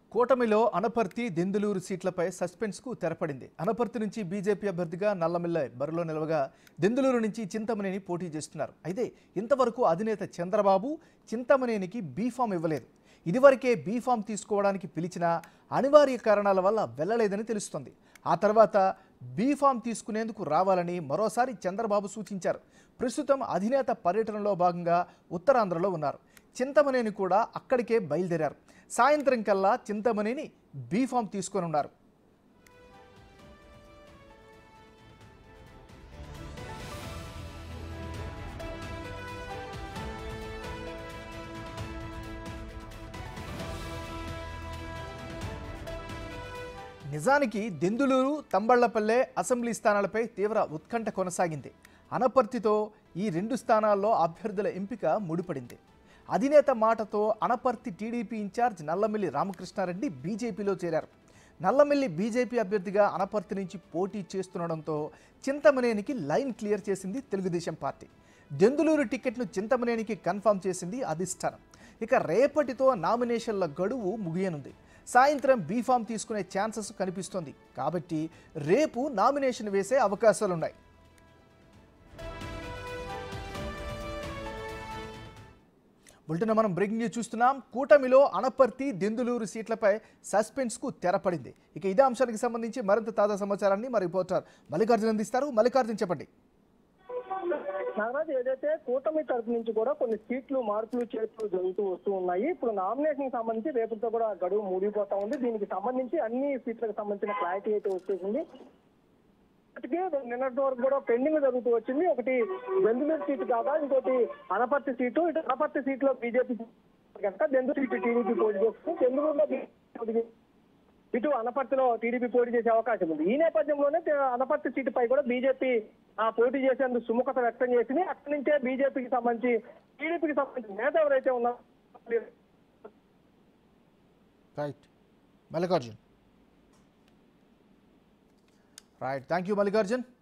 కూటమిలో అనపర్తి దెందులూరు సీట్లపై సస్పెన్స్కు తెరపడింది అనపర్తి నుంచి బీజేపీ అభ్యర్థిగా నల్లమిల్ల బరిలో నిలవగా దెందులూరు నుంచి చింతమనేని పోటీ చేస్తున్నారు అయితే ఇంతవరకు అధినేత చంద్రబాబు చింతమనేనికి బీఫామ్ ఇవ్వలేదు ఇదివరకే బీఫామ్ తీసుకోవడానికి పిలిచినా అనివార్య కారణాల వల్ల వెళ్ళలేదని తెలుస్తోంది ఆ తర్వాత బీఫామ్ తీసుకునేందుకు రావాలని మరోసారి చంద్రబాబు సూచించారు ప్రస్తుతం అధినేత పర్యటనలో భాగంగా ఉత్తరాంధ్రలో ఉన్నారు చింతమనేని కూడా అక్కడికే బయలుదేరారు సాయంత్రం కల్లా చింతమనేని బీఫామ్ తీసుకొని ఉన్నారు నిజానికి దెందులూరు తంబళ్లపల్లె అసెంబ్లీ స్థానాలపై తీవ్ర ఉత్కంఠ కొనసాగింది అనపర్తితో ఈ రెండు స్థానాల్లో అభ్యర్థుల ఎంపిక ముడిపడింది అధినేత మాటతో అనపర్తి టీడీపీ ఇన్ఛార్జ్ నల్లమిల్లి రామకృష్ణారెడ్డి బీజేపీలో చేరారు నల్లమిల్లి బీజేపీ అభ్యర్థిగా అనపర్తి నుంచి పోటీ చేస్తుండడంతో చింతమనేనికి లైన్ క్లియర్ చేసింది తెలుగుదేశం పార్టీ దెందులూరు టికెట్ను చింతమనేనికి కన్ఫర్మ్ చేసింది అధిష్టానం ఇక రేపటితో నామినేషన్ల గడువు ముగియనుంది సాయంత్రం బీఫామ్ తీసుకునే ఛాన్సెస్ కనిపిస్తోంది కాబట్టి రేపు నామినేషన్ వేసే అవకాశాలున్నాయి బులెటిన్ మనం బ్రేకింగ్ న్యూస్ చూస్తున్నాం కూటమిలో అనపర్తి దెందులూరు సీట్లపై సస్పెన్స్కు తెరపడింది ఇక ఇదే అంశానికి సంబంధించి మరింత తాజా సమాచారాన్ని మా రిపోర్టర్ మల్లికార్జున అందిస్తారు మల్లికార్జున చెప్పండి నాగరాజ్ ఏదైతే కూటమి తరపు నుంచి కూడా కొన్ని సీట్లు మార్పులు చేర్పులు జరుగుతూ వస్తూ ఉన్నాయి ఇప్పుడు నామినేషన్ సంబంధించి రేపుతో కూడా గడువు మూడిపోతా ఉంది దీనికి సంబంధించి అన్ని సీట్లకు సంబంధించిన క్లారిటీ అయితే వచ్చేసింది ఇప్పటికే నిన్నటి వరకు కూడా పెండింగ్ జరుగుతూ వచ్చింది ఒకటి బెందులూరు సీటు కాగా ఇంకోటి అనపర్తి సీటు ఇటు అనపర్తి సీట్లో బీజేపీ కనుక బెందులూరు సీటు టీడీపీ పోటీ చేస్తుంది బెందులూరులో BJP ఇటు అనపర్తిలో టీడీపీ పోటీ చేసే అవకాశం ఉంది ఈ నేపథ్యంలోనే తే- అనపర్తి సీటు పై కూడా బీజేపీ ఆ పోటీ చేసేందుకు సుముఖత వ్యక్తం చేసింది అక్కడి నుంచే బీజేపీకి సంబంధించి టీడీపీకి సంబంధించిన నేత ఎవరైతే ఉన్నారో right Mallikarjun right thank you Mallikarjun